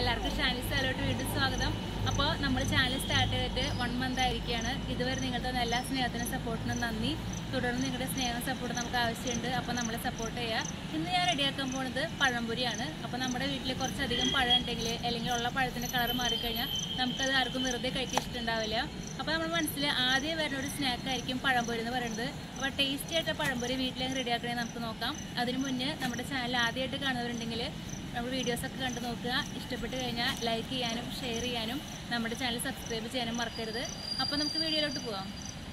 എല്ലാവർക്കും ചാനൽ സ്ഥലമായിട്ട് വീണ്ടും സ്വാഗതം അപ്പോൾ നമ്മൾ ചാനൽ സ്റ്റാർട്ട് ചെയ്തിട്ട് വൺ മന്ത് ആയിരിക്കുകയാണ് ഇതുവരെ നിങ്ങൾ തന്ന എല്ലാ സ്നേഹത്തിനും സപ്പോർട്ടിനും നന്ദി തുടർന്ന് നിങ്ങളുടെ സ്നേഹം സപ്പോർട്ട് നമുക്ക് ആവശ്യമുണ്ട് അപ്പോൾ നമ്മളെ സപ്പോർട്ട് ചെയ്യുക ഇന്ന് ഞാൻ റെഡിയാക്കാൻ പോകുന്നത് പഴംപൊരിയാണ് അപ്പോൾ നമ്മുടെ വീട്ടിൽ കുറച്ചധികം പഴം ഉണ്ടെങ്കിൽ അല്ലെങ്കിൽ ഉള്ള പഴത്തിൻ്റെ കളർ മാറിക്കഴിഞ്ഞാൽ നമുക്കത് ആർക്കും വെറുതെ കഴിക്കാൻ ഇഷ്ടമുണ്ടാവില്ല അപ്പോൾ നമ്മുടെ മനസ്സിൽ ആദ്യം വരുന്ന ഒരു സ്നാക്ക് ആയിരിക്കും പഴംപൊരി എന്ന് പറയുന്നത് അപ്പോൾ ടേസ്റ്റി ആയിട്ട് പഴംപൊരി വീട്ടിലേക്ക് റെഡിയാക്കണേ നമുക്ക് നോക്കാം അതിന് മുന്നേ നമ്മുടെ ചാനൽ ആദ്യമായിട്ട് കാണുന്നവരുണ്ടെങ്കിൽ നമ്മുടെ വീഡിയോസൊക്കെ കണ്ടു നോക്കുക ഇഷ്ടപ്പെട്ട് കഴിഞ്ഞാൽ ലൈക്ക് ചെയ്യാനും ഷെയർ ചെയ്യാനും നമ്മുടെ ചാനൽ സബ്സ്ക്രൈബ് ചെയ്യാനും മറക്കരുത് അപ്പോൾ നമുക്ക് വീഡിയോയിലോട്ട് പോകാം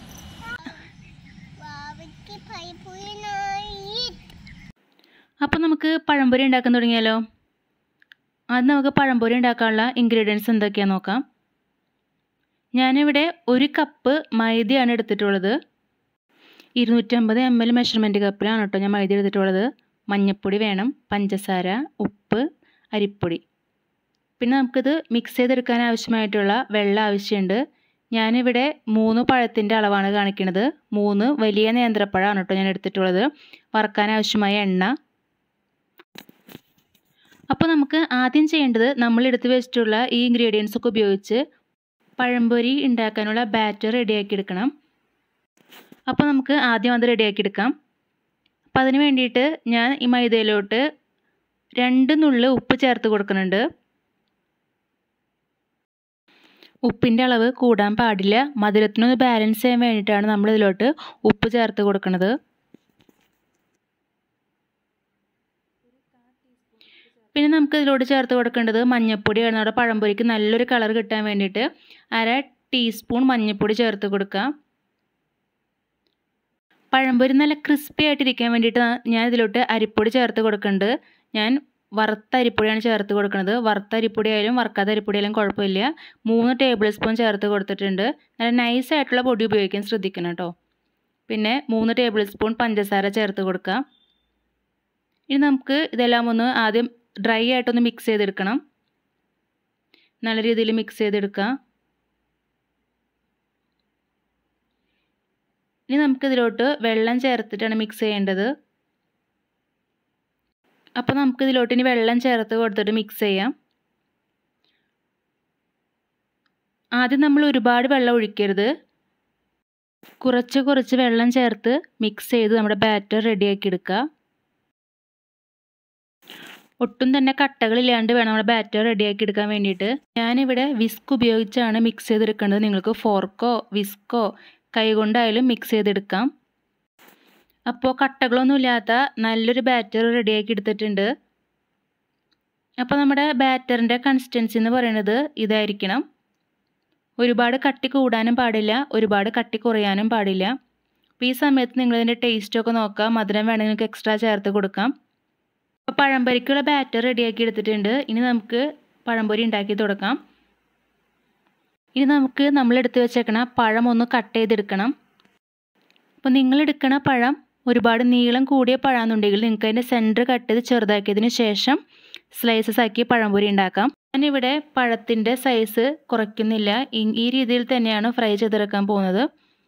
വാവയ്ക്ക് പൈപ്പുനായി അപ്പോൾ നമുക്ക് പഴംപൊരി ഉണ്ടാക്കാൻ തുടങ്ങിയാലോ ആദ്യം നമുക്ക് പഴംപൊരി ഉണ്ടാക്കാനുള്ള ഇൻഗ്രീഡിയൻസ് എന്തൊക്കെയാണെന്ന് നോക്കാം ഞാനിവിടെ ഒരു കപ്പ് മൈദയാണ് എടുത്തിട്ടുള്ളത് ഇരുന്നൂറ്റമ്പത് എം എൽ മെഷർമെൻറ്റ് കപ്പിലാണ് കേട്ടോ ഞാൻ മൈദ എടുത്തിട്ടുള്ളത് മഞ്ഞൾപ്പൊടി വേണം പഞ്ചസാര ഉപ്പ് അരിപ്പൊടി പിന്നെ നമുക്കിത് മിക്സ് ചെയ്തെടുക്കാൻ ആവശ്യമായിട്ടുള്ള വെള്ളം ആവശ്യമുണ്ട് ഞാനിവിടെ മൂന്ന് പഴത്തിൻ്റെ അളവാണ് കാണിക്കുന്നത് മൂന്ന് വലിയ നേന്ത്രപ്പഴമാണ് കേട്ടോ ഞാൻ എടുത്തിട്ടുള്ളത് വറക്കാൻ ആവശ്യമായ എണ്ണ അപ്പോൾ നമുക്ക് ആദ്യം ചെയ്യേണ്ടത് നമ്മൾ എടുത്ത് വെച്ചിട്ടുള്ള ഈ ഇൻഗ്രീഡിയൻസ് ഒക്കെ ഉപയോഗിച്ച് പഴംപൊരി ഉണ്ടാക്കാനുള്ള ബാറ്റർ റെഡിയാക്കി എടുക്കണം അപ്പോൾ നമുക്ക് ആദ്യം അത് റെഡിയാക്കി എടുക്കാം അപ്പോൾ അതിന് വേണ്ടിയിട്ട് ഞാൻ ഈ മൈദയിലോട്ട് രണ്ട് നുള്ള് ഉപ്പ് ചേർത്ത് കൊടുക്കുന്നുണ്ട് ഉപ്പിൻ്റെ അളവ് കൂടാൻ പാടില്ല മധുരത്തിനൊന്ന് ബാലൻസ് ചെയ്യാൻ വേണ്ടിയിട്ടാണ് നമ്മൾ ഇതിലോട്ട് ഉപ്പ് ചേർത്ത് കൊടുക്കുന്നത് പിന്നെ നമുക്ക് ഇതിലോട്ട് ചേർത്ത് കൊടുക്കേണ്ടത് മഞ്ഞൾപ്പൊടിയാണ് നമ്മുടെ പഴംപൊരിക്ക് നല്ലൊരു കളർ കിട്ടാൻ വേണ്ടിയിട്ട് അര ടീസ്പൂൺ മഞ്ഞൾപ്പൊടി ചേർത്ത് കൊടുക്കാം പഴംപൊരി നല്ല ക്രിസ്പി ആയിട്ടിരിക്കാൻ വേണ്ടിയിട്ട് ഞാൻ ഇതിലോട്ട് അരിപ്പൊടി ചേർത്ത് കൊടുക്കുന്നുണ്ട് ഞാൻ വറുത്ത അരിപ്പൊടിയാണ് ചേർത്ത് കൊടുക്കുന്നത് വറുത്ത അരിപ്പൊടി ആയാലും വറുക്കാത്ത അരിപ്പൊടി ആയാലും കുഴപ്പമില്ല മൂന്ന് ടേബിൾ സ്പൂൺ ചേർത്ത് കൊടുത്തിട്ടുണ്ട് നല്ല നൈസ് ആയിട്ടുള്ള പൊടി ഉപയോഗിക്കാൻ ശ്രദ്ധിക്കണം കേട്ടോ പിന്നെ മൂന്ന് ടേബിൾ സ്പൂൺ പഞ്ചസാര ചേർത്ത് കൊടുക്കാം ഇനി നമുക്ക് ഇതെല്ലാം ഒന്ന് ആദ്യം ഡ്രൈ ആയിട്ടൊന്ന് മിക്സ് ചെയ്തെടുക്കണം നല്ല രീതിയിൽ മിക്സ് ചെയ്തെടുക്കാം ഇനി നമുക്കിതിലോട്ട് വെള്ളം ചേർത്തിട്ടാണ് മിക്സ് ചെയ്യേണ്ടത് അപ്പോൾ നമുക്കിതിലോട്ട് ഇനി വെള്ളം ചേർത്ത് കൊടുത്തിട്ട് മിക്സ് ചെയ്യാം ആദ്യം നമ്മൾ ഒരുപാട് വെള്ളം ഒഴിക്കരുത് കുറച്ച് കുറച്ച് വെള്ളം ചേർത്ത് മിക്സ് ചെയ്ത് നമ്മുടെ ബാറ്റർ റെഡിയാക്കി എടുക്കുക ഒട്ടും തന്നെ കട്ടകളില്ലാണ്ട് വേണം നമ്മുടെ ബാറ്റർ റെഡിയാക്കി എടുക്കാൻ വേണ്ടിയിട്ട് ഞാനിവിടെ വിസ്ക് ഉപയോഗിച്ചാണ് മിക്സ് ചെയ്തെടുക്കേണ്ടത് നിങ്ങൾക്ക് ഫോർക്കോ വിസ്കോ കൈകൊണ്ടായാലും മിക്സ് ചെയ്തെടുക്കാം അപ്പോൾ കട്ടകളൊന്നും ഇല്ലാത്ത നല്ലൊരു ബാറ്റർ റെഡിയാക്കി എടുത്തിട്ടുണ്ട് അപ്പോൾ നമ്മുടെ ബാറ്ററിൻ്റെ കൺസിസ്റ്റൻസി എന്ന് പറയുന്നത് ഇതായിരിക്കണം ഒരുപാട് കട്ടി കൂടാനും പാടില്ല ഒരുപാട് കട്ടി കുറയാനും പാടില്ല അപ്പോൾ ഈ സമയത്ത് നിങ്ങളിതിൻ്റെ ടേസ്റ്റൊക്കെ നോക്കുക മധുരം വേണമെങ്കിൽ നിങ്ങൾക്ക് എക്സ്ട്രാ ചേർത്ത് കൊടുക്കാം അപ്പോൾ പഴംപൊരിക്കുള്ള ബാറ്റർ റെഡിയാക്കി എടുത്തിട്ടുണ്ട് ഇനി നമുക്ക് പഴംപൊരി ഉണ്ടാക്കി തുടക്കാം ഇനി നമുക്ക് നമ്മൾ എടുത്ത് വെച്ചേക്കണ പഴം ഒന്ന് കട്ട് ചെയ്തെടുക്കണം അപ്പോൾ നിങ്ങൾ എടുക്കണ പഴം ഒരുപാട് നീളം കൂടിയ പഴമെന്നുണ്ടെങ്കിൽ നിങ്ങൾക്ക് അതിൻ്റെ സെൻറ്റർ കട്ട് ചെയ്ത് ചെറുതാക്കിയതിന് ശേഷം സ്ലൈസസ് ആക്കി പഴംപൊരി ഉണ്ടാക്കാം ഞാനിവിടെ പഴത്തിൻ്റെ സൈസ് കുറയ്ക്കുന്നില്ല ഈ രീതിയിൽ തന്നെയാണ് ഫ്രൈ ചെയ്തെടുക്കാൻ പോകുന്നത്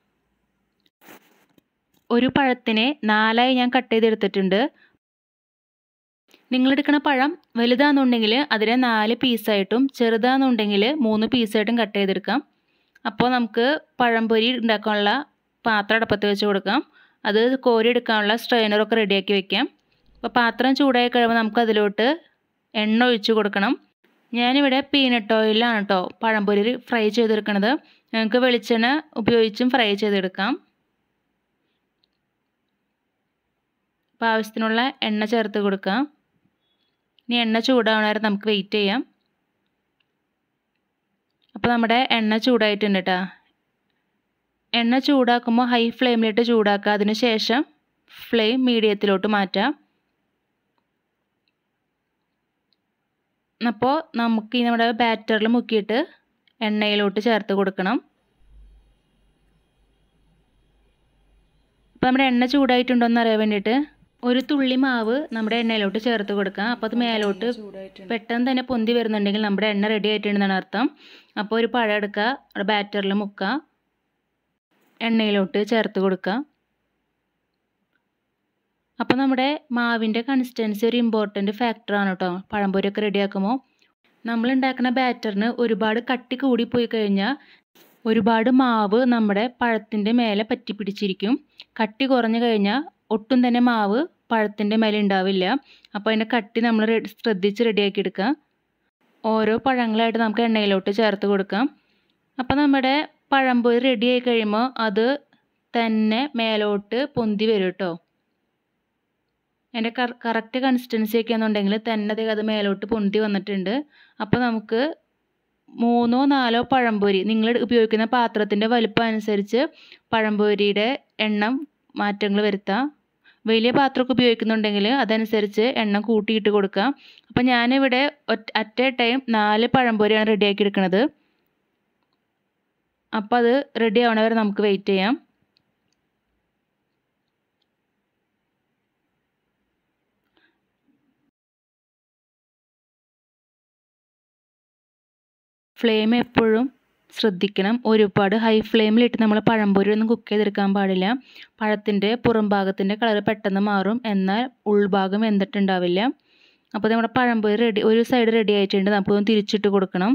ഒരു പഴത്തിനെ നാലായി ഞാൻ കട്ട് ചെയ്തെടുത്തിട്ടുണ്ട് നിങ്ങളെടുക്കുന്ന പഴം വലുതാണെന്നുണ്ടെങ്കിൽ അതിനെ നാല് പീസായിട്ടും ചെറുതാണെന്നുണ്ടെങ്കിൽ മൂന്ന് പീസായിട്ടും കട്ട് ചെയ്തെടുക്കാം അപ്പോൾ നമുക്ക് പഴംപൊരി ഉണ്ടാക്കാനുള്ള പാത്രം അടുപ്പത്ത് വെച്ച് കൊടുക്കാം അത് കോരി എടുക്കാനുള്ള സ്ട്രെയിനറൊക്കെ റെഡിയാക്കി വെക്കാം അപ്പോൾ പാത്രം ചൂടായി കഴിയുമ്പോൾ നമുക്ക് അതിലോട്ട് എണ്ണ ഒഴിച്ച് കൊടുക്കണം ഞാനിവിടെ പീനട്ട് ഓയിലാണ് കേട്ടോ പഴംപൊരി ഫ്രൈ ചെയ്തെടുക്കണത് ഞങ്ങൾക്ക് വെളിച്ചെണ്ണ ഉപയോഗിച്ചും ഫ്രൈ ചെയ്തെടുക്കാം അപ്പോൾ ആവശ്യത്തിനുള്ള എണ്ണ ചേർത്ത് കൊടുക്കാം ഇനി എണ്ണ ചൂടാവണ വരെ നമുക്ക് വെയിറ്റ് ചെയ്യാം അപ്പോൾ നമ്മുടെ എണ്ണ ചൂടായിട്ടുണ്ട് കേട്ടോ എണ്ണ ചൂടാക്കുമ്പോൾ ഹൈ ഫ്ലെയിമിലിട്ട് ചൂടാക്കുക അതിന് ശേഷം ഫ്ലെയിം മീഡിയത്തിലോട്ട് മാറ്റാം അപ്പോൾ നമുക്ക് ഈ നമ്മുടെ ബാറ്ററിൽ മുക്കിയിട്ട് എണ്ണയിലോട്ട് ചേർത്ത് കൊടുക്കണം അപ്പോൾ നമ്മുടെ എണ്ണ ചൂടായിട്ടുണ്ടോ എന്ന് അറിയാൻ വേണ്ടിയിട്ട് ഒരു തുള്ളി മാവ് നമ്മുടെ എണ്ണയിലോട്ട് ചേർത്ത് കൊടുക്കാം അപ്പോൾ അത് മേലോട്ട് പെട്ടെന്ന് തന്നെ പൊന്തി വരുന്നുണ്ടെങ്കിൽ നമ്മുടെ എണ്ണ റെഡി ആയിട്ടുണ്ടെന്നാണ് അർത്ഥം അപ്പോൾ ഒരു പഴം എടുക്കുക അവിടെ ബാറ്ററിൽ മുക്കുക എണ്ണയിലോട്ട് ചേർത്ത് കൊടുക്കുക അപ്പോൾ നമ്മുടെ മാവിൻ്റെ കൺസിസ്റ്റൻസി ഒരു ഇമ്പോർട്ടൻറ്റ് ഫാക്ടറാണ് കേട്ടോ പഴംപൊരിയൊക്കെ റെഡിയാക്കുമ്പോൾ നമ്മൾ ഉണ്ടാക്കുന്ന ബാറ്ററിന് ഒരുപാട് കട്ടി കൂടിപ്പോയി കഴിഞ്ഞാൽ ഒരുപാട് മാവ് നമ്മുടെ പഴത്തിൻ്റെ മേലെ പറ്റി പിടിച്ചിരിക്കും കട്ടി കുറഞ്ഞു കഴിഞ്ഞാൽ ഒട്ടും തന്നെ മാവ് പഴത്തിൻ്റെ മേലെ ഉണ്ടാവില്ല അപ്പോൾ അതിൻ്റെ കട്ടി നമ്മൾ ശ്രദ്ധിച്ച് റെഡിയാക്കി എടുക്കുക ഓരോ പഴങ്ങളായിട്ട് നമുക്ക് എണ്ണയിലോട്ട് ചേർത്ത് കൊടുക്കാം അപ്പോൾ നമ്മുടെ പഴംപൊരി റെഡി ആയി കഴിയുമ്പോൾ അത് തന്നെ മേലോട്ട് പൊന്തി വരും കേട്ടോ അതിൻ്റെ കറക്റ്റ് കൺസിസ്റ്റൻസി ഒക്കെ എന്നുണ്ടെങ്കിൽ തന്നെ അത് മേലോട്ട് പൊന്തി വന്നിട്ടുണ്ട് അപ്പോൾ നമുക്ക് മൂന്നോ നാലോ പഴംപൊരി നിങ്ങൾ ഉപയോഗിക്കുന്ന പാത്രത്തിൻ്റെ വലുപ്പം അനുസരിച്ച് പഴംപൊരിയുടെ എണ്ണം മാറ്റങ്ങൾ വരുത്താം വലിയ പാത്രമൊക്കെ ഉപയോഗിക്കുന്നുണ്ടെങ്കിൽ അതനുസരിച്ച് എണ്ണം കൂട്ടിയിട്ട് കൊടുക്കാം അപ്പോൾ ഞാനിവിടെ അറ്റ് എ ടൈം നാല് പഴംപൊരിയാണ് റെഡിയാക്കി എടുക്കുന്നത് അപ്പോൾ അത് റെഡി ആവണ വരെ നമുക്ക് വെയിറ്റ് ചെയ്യാം ഫ്ലെയിം എപ്പോഴും ശ്രദ്ധിക്കണം ഒരുപാട് ഹൈ ഫ്ലെയിമിലിട്ട് നമ്മൾ പഴംപൊരി ഒന്നും കുക്ക് ചെയ്തെടുക്കാൻ പാടില്ല പഴത്തിൻ്റെ പുറം ഭാഗത്തിൻ്റെ കളർ പെട്ടെന്ന് മാറും എന്നാൽ ഉൾഭാഗം വെന്തിട്ടുണ്ടാവില്ല അപ്പോൾ നമ്മുടെ പഴംപൊരി റെഡി ഒരു സൈഡ് റെഡി ആയിട്ടുണ്ട് നമുക്കൊന്ന് തിരിച്ചിട്ട് കൊടുക്കണം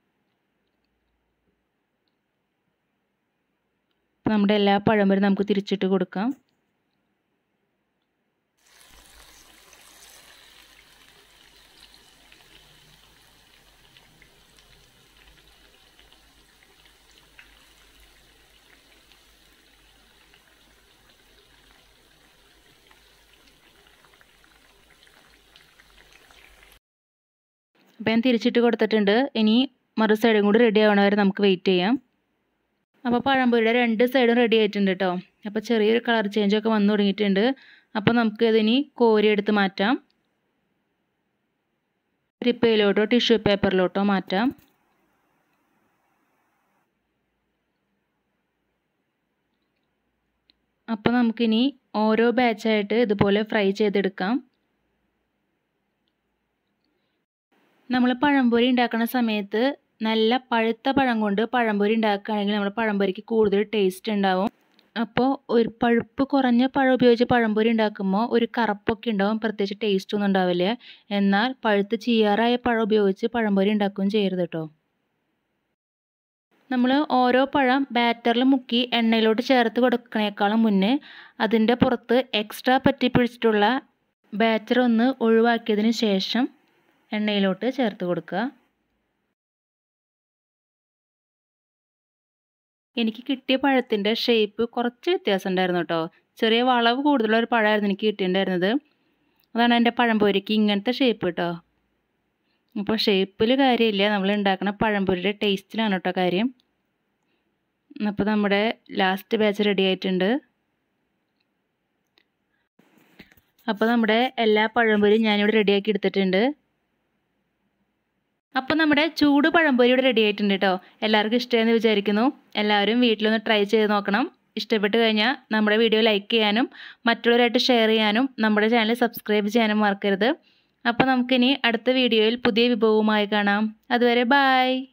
നമ്മുടെ എല്ലാ പഴംപൊരി നമുക്ക് തിരിച്ചിട്ട് കൊടുക്കാം അപ്പോൾ ഞാൻ തിരിച്ചിട്ട് കൊടുത്തിട്ടുണ്ട് ഇനി മറു സൈഡും കൂടി റെഡി ആവണ വരെ നമുക്ക് വെയിറ്റ് ചെയ്യാം അപ്പോൾ പഴംപൊരിയുടെ രണ്ട് സൈഡും റെഡി ആയിട്ടുണ്ട് കേട്ടോ അപ്പോൾ ചെറിയൊരു കളർ ചേഞ്ചൊക്കെ വന്നു തുടങ്ങിയിട്ടുണ്ട് അപ്പോൾ നമുക്ക് ഇതിനി കോരി എടുത്ത് മാറ്റാം റിപ്പയിലോട്ടോ ടിഷ്യൂ പേപ്പറിലോട്ടോ മാറ്റാം അപ്പോൾ നമുക്കിനി ഓരോ ബാച്ചായിട്ട് ഇതുപോലെ ഫ്രൈ ചെയ്തെടുക്കാം നമ്മൾ പഴംപൊരി ഉണ്ടാക്കുന്ന സമയത്ത് നല്ല പഴുത്ത പഴം കൊണ്ട് പഴംപൊരി ഉണ്ടാക്കുകയാണെങ്കിൽ നമ്മുടെ പഴംപൊരിക്ക് കൂടുതൽ ടേസ്റ്റ് ഉണ്ടാവും അപ്പോൾ ഒരു പഴുപ്പ് കുറഞ്ഞ പഴം ഉപയോഗിച്ച് പഴംപൊരി ഉണ്ടാക്കുമ്പോൾ ഒരു കറുപ്പൊക്കെ ഉണ്ടാവും പ്രത്യേകിച്ച് ടേസ്റ്റ് ഒന്നും ഉണ്ടാവില്ല എന്നാൽ പഴുത്ത് ചീയാറായ പഴം ഉപയോഗിച്ച് പഴംപൊരി ഉണ്ടാക്കുകയും ചെയ്യരുത് കേട്ടോ നമ്മൾ ഓരോ പഴം ബാറ്ററിൽ മുക്കി എണ്ണയിലോട്ട് ചേർത്ത് കൊടുക്കണേക്കാളും മുന്നേ അതിൻ്റെ പുറത്ത് എക്സ്ട്രാ പറ്റി പിടിച്ചിട്ടുള്ള ബാറ്റർ ഒന്ന് ഒഴിവാക്കിയതിന് ശേഷം എണ്ണയിലോട്ട് ചേർത്ത് കൊടുക്കുക എനിക്ക് കിട്ടിയ പഴത്തിൻ്റെ ഷേപ്പ് കുറച്ച് വ്യത്യാസം ഉണ്ടായിരുന്നു കേട്ടോ ചെറിയ വളവ് കൂടുതലുള്ള ഒരു പഴമായിരുന്നു എനിക്ക് കിട്ടിയിട്ടുണ്ടായിരുന്നത് അതാണ് എൻ്റെ പഴംപൊരിക്ക് ഇങ്ങനത്തെ ഷേപ്പ് കേട്ടോ അപ്പോൾ ഷേപ്പിൽ കാര്യമില്ല നമ്മൾ ഉണ്ടാക്കുന്ന പഴംപൊരിയുടെ ടേസ്റ്റിലാണ് കേട്ടോ കാര്യം അപ്പോൾ നമ്മുടെ ലാസ്റ്റ് ബാച്ച് റെഡി ആയിട്ടുണ്ട് അപ്പോൾ നമ്മുടെ എല്ലാ പഴംപൊരിയും ഞാനിവിടെ റെഡിയാക്കി എടുത്തിട്ടുണ്ട് അപ്പോൾ നമ്മുടെ ചൂട് പഴംപൊരി ഇവിടെ റെഡി ആയിട്ടുണ്ട് കേട്ടോ എല്ലാവർക്കും ഇഷ്ടമായെന്ന് വിചാരിക്കുന്നു എല്ലാവരും വീട്ടിലൊന്ന് ട്രൈ ചെയ്ത് നോക്കണം ഇഷ്ടപ്പെട്ട് കഴിഞ്ഞാൽ നമ്മുടെ വീഡിയോ ലൈക്ക് ചെയ്യാനും മറ്റുള്ളവരായിട്ട് ഷെയർ ചെയ്യാനും നമ്മുടെ ചാനൽ സബ്സ്ക്രൈബ് ചെയ്യാനും മറക്കരുത് അപ്പോൾ നമുക്കിനി അടുത്ത വീഡിയോയിൽ പുതിയ വിഭവവുമായി കാണാം അതുവരെ ബായ്